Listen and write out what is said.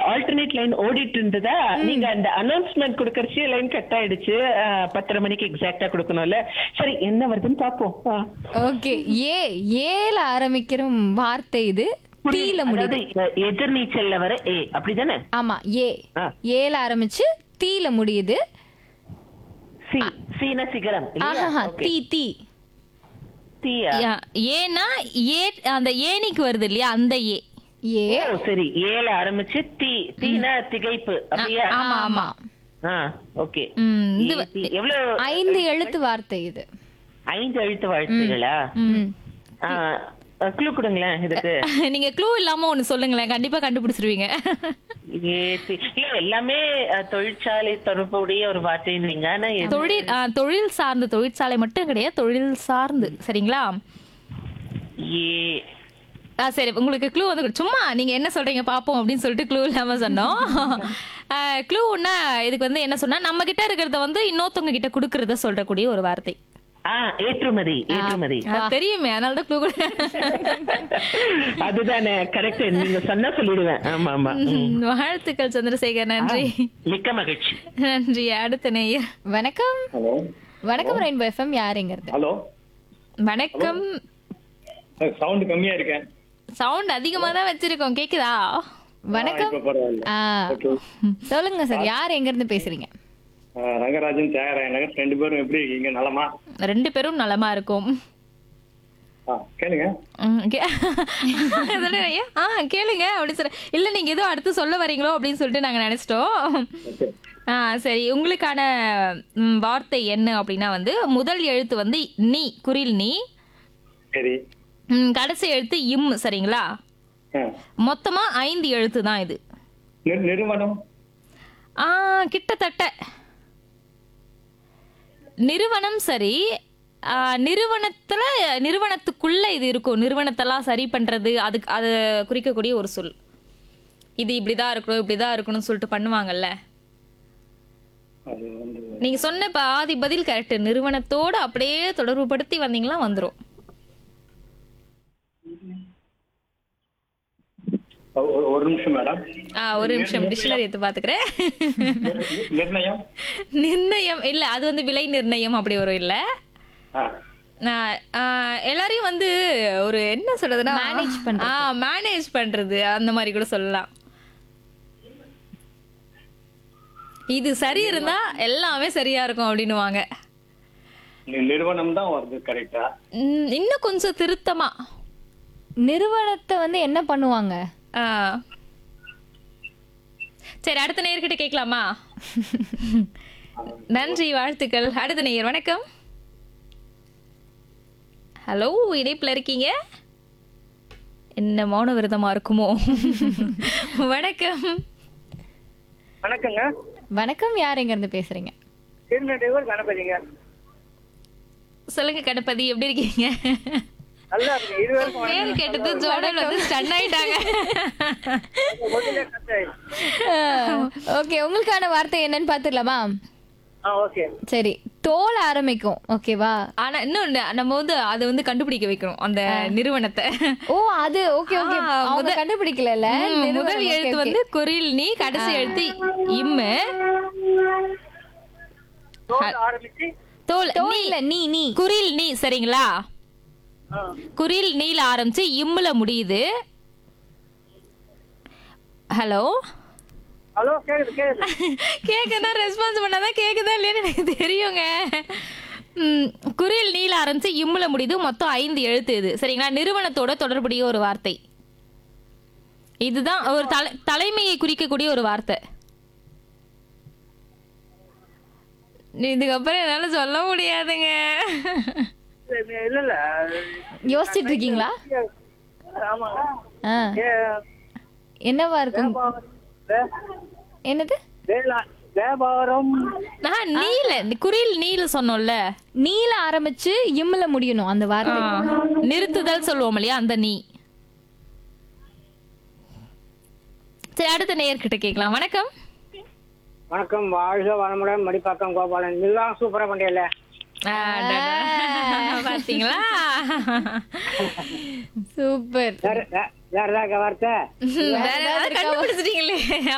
Alternate line ஓடிட்டு இருந்ததா நீங்க அந்த அனௌன்ஸ்மெண்ட் கொடுக்கறச்சு லைன் கட் ஆயிடுச்சு அஹ், பத்தரை மணிக்கு எக்ஸாக்டா கொடுக்கணும்ல சரி என்ன வருதுன்னு பாப்போம் ஆ. ஓகே ஏ ஏல ஆரம்பிக்கிற வார்த்தை இது தீல முடியுது அதாவது, எ- எதிர்நீச்சல்ல வர ஏ அப்படிதானே ஆமா ஏ ஆ. ஏல ஆரம்பிச்சு தீல முடியுது சி சீன சிகரம் இல்லையா? ஆஹா Okay. தீ தீ தீயா யா- ஏன்னா ஏ அந்த ஏனிக்கு வருது இல்லையா அந்த ஏ ஏ ஓ சரி ஏல ஆரம்பிச்சு தீ தீனா திகைப்பு அப்படியா ஆமா ஆமா ஆ ஓகே ம், இது எவ்வளவு ஐந்து எழுத்து வார்த்தை இது ஐந்து எழுத்து வாழ்த்துகளா ம். க்ளூ கொடுங்களேன் இதுக்கு நீங்க க்ளூ இல்லாம ஒண்ணு சொல்லுங்களேன் கண்டிப்பா கண்டுபிடிச்சிருவீங்க ஏ, சி- இல்ல எல்லாமே அஹ், தொழிற்சாலை தொடர்புடைய ஒரு வார்த்தைன்னீங்க ஆனா எது- தொழில் ஆ, தொழில் சார்ந்து தொழிற்சாலை மட்டும் கிடையாது தொழில் சார்ந்து சரிங்களா ஏ ஆ சரி உங்களுக்கு க்ளூ வந்து கொடு- சும்மா நீங்க என்ன சொல்றீங்க பாப்போம் அப்படின்னு சொல்லிட்டு க்ளூ இல்லாம சொன்னோம் க்ளூன்னா இதுக்கு வந்து என்ன சொன்னா நம்ம கிட்ட இருக்கிறத வந்து இன்னொருத்தவங்க கிட்ட கொடுக்கறத சொல்றக்கூடிய ஒரு வார்த்தை ஆ ஏற்றுமதி ஏற்றுமதி ஆ, தெரியுமே அதனால தான் க்ளூ அதுதானே கரெக்ட் நீங்க சொன்னா சொல்லிடுவேன் ஆமா ஆமா ம். வாழ்த்துக்கள் சந்திரசேகர் நன்றி மிக்க மகிழ்ச்சி நன்றி அடுத்த நேயர் வணக்கம் ஹலோ வணக்கம் ரெயின்போ எஃப்எம் யாருங்கிறது ஹலோ வணக்கம் சவுண்ட் கம்மியா இருக்கேன் சவுண்ட் அதிகமா தான் வச்சிருக்கோம் கேக்குதா வணக்கம் இப்ப பரவாயில்ல ஆ, சொல்லுங்க சார் யார் எங்க இருந்து பேசுறீங்க ஆ, ரங்கராஜன் தியாகராயன் நகர் ரெண்டு பேரும் எப்படி இருக்கீங்க நலமா ரெண்டு பேரும் நலமா இருக்கும் ஆ கேளுங்க ம், கே- அதோட ஐயா, ஆ கேளுங்க அப்படி சொல்ற இல்ல நீங்க ஏதோ அடுத்து சொல்ல வரீங்களோ அப்படின்னு சொல்லிட்டு நாங்க நினைச்சிட்டோம் ஓகே ஆ சரி உங்களுக்கான ம், வார்த்தை என்ன அப்படின்னா வந்து முதல் எழுத்து வந்து நீ குரில் நீ சரி ம், கடைசி எழுத்து இம் சரிங்களா ஆ. மொத்தமா ஐந்து எழுத்து தான் இது நி- நிறுவனம் ஆ கிட்டத்தட்ட நிறுவனம் சரி ஆ, நிறுவனத்துல நிறுவனத்துக்குள்ள இது இருக்கும் நிறுவனத்தெல்லாம் சரி பண்றது அதுக்கு அது குறிக்கக்கூடிய ஒரு சொல் இது இப்படிதான் இருக்கணும் இப்படிதான் இருக்கணும்னு சொல்லிட்டு பண்ணுவாங்கல்ல அது வந்து நீங்க சொன்ன பாதி பதில் கரெக்ட் நிறுவனத்தோட அப்படியே தொடர்பு படுத்தி வந்தீங்களா வந்துரும் ஒ- ஒ- ஒரு நிமிஷம் மேடம் ஆ, ஒரு நிமிஷம் டிக்ஷனரி எடுத்து பாத்துக்கிறேன் நிர்ணயம் நிர்ணயம் இல்ல அது வந்து விலை நிர்ணயம் அப்படி வரும் இல்ல ஆ. நான், ஆ, எல்லாரையும் வந்து ஒரு என்ன சொல்றதுன்னா Manage பண்றது. ஆ மேனேஜ் பண்றது அந்த மாதிரி கூட சொல்லலாம் இது சரி இருந்தா எல்லாமே சரியா இருக்கும் அப்படின்னுவாங்க நி- நிறுவனம் தான் வருது கரெக்டா ம், இன்னும் கொஞ்சம் திருத்தமா நிறுவனத்தை வந்து என்ன பண்ணுவாங்க ஆ. சரி அடுத்த நேயர்கிட்ட கேட்கலாமா நன்றி வாழ்த்துக்கள் அடுத்த நேயர் வணக்கம் ஹலோ இணைப்புல இருக்கீங்க என்ன மௌன விரதமா இருக்குமோ வணக்கம் வணக்கங்க வணக்கம் யார் எங்க இருந்து பேசுறீங்க திருநெல்வேலூர் கணபதிங்க சொல்லுங்க கணபதி எப்படி இருக்கீங்க நல்லா இருக்கு இது வரைக்கும் பேர் கேட்டது ஜோடல் வந்து ஸ்டன் ஆயிட்டாங்க முதல்ல cut ஆயிடுச்சு. ஓகே உங்களுக்கான வார்த்தை என்னன்னு பாத்துடலாமா ஆ ஓகே சரி தோல் ஆரம்பிக்கும் ஓகேவா ஆனா இன்னும் நம்ம வந்து அதை வந்து கண்டுபிடிக்க வைக்கணும் அந்த நிறுவனத்தை ஓ அது ஓகே ஓகே ஆ, அவங்க முத- கண்டுபிடிக்கல ம், முதல் எழுத்து வந்து குரில் நீ கடைசி எழுத்து இம்மு தோல் ஆரம்பிச்சு தோல் தோல் நீ இல்ல நீ நீ குரில் நீ சரிங்களா ஆ, குரில் நீல ஆரம்பிச்சு இம்முல முடியுது ஹலோ ஹலோ கேக்குது கேக்குது கேக்குதா ரெஸ்பான்ஸ் பண்ணாதான் கேக்குதா இல்லையான்னு எனக்கு தெரியுங்க ம், குரில் நீல ஆரம்பிச்சு இம்முல முடியுது மொத்தம் ஐந்து எழுத்து இது சரிங்களா நிறுவனத்தோட தொடர்புடைய ஒரு வார்த்தை இதுதான் ஒரு தலை தலைமையை குறிக்கக்கூடிய ஒரு வார்த்தை இதுக்கப்புறம் என்னால சொல்ல முடியாதுங்க இல்ல, இல்ல இல்ல யோசிச்சிட்டு இருக்கீங்களா ஆமாங்க ஆ, ஏ, என்னவா இருக்கும் வே- என்னது வேளா- வியாபாரம் நான் நீல குரில் நீல சொன்னோம்ல நீல ஆரம்பிச்சு இம்ல முடியணும் அந்த வார்த்தை ஆ, நிறுத்துதல் சொல்லுவோம் இல்லையா அந்த நீ சரி அடுத்த நேயர்கிட்ட கேட்கலாம் வணக்கம் வணக்கம் வாழ்க வளமுடன் மடிப்பாக்கம் கோபாலன் நீதான் சூப்பரா பண்ணியல ஆ, டடா. பாத்தீங்களா சூப்பர் வேற வே- வேற ஏதாவது வார்த்தை வேற ஏதாவது கண்டுபிடிச்சிட்டீங்களே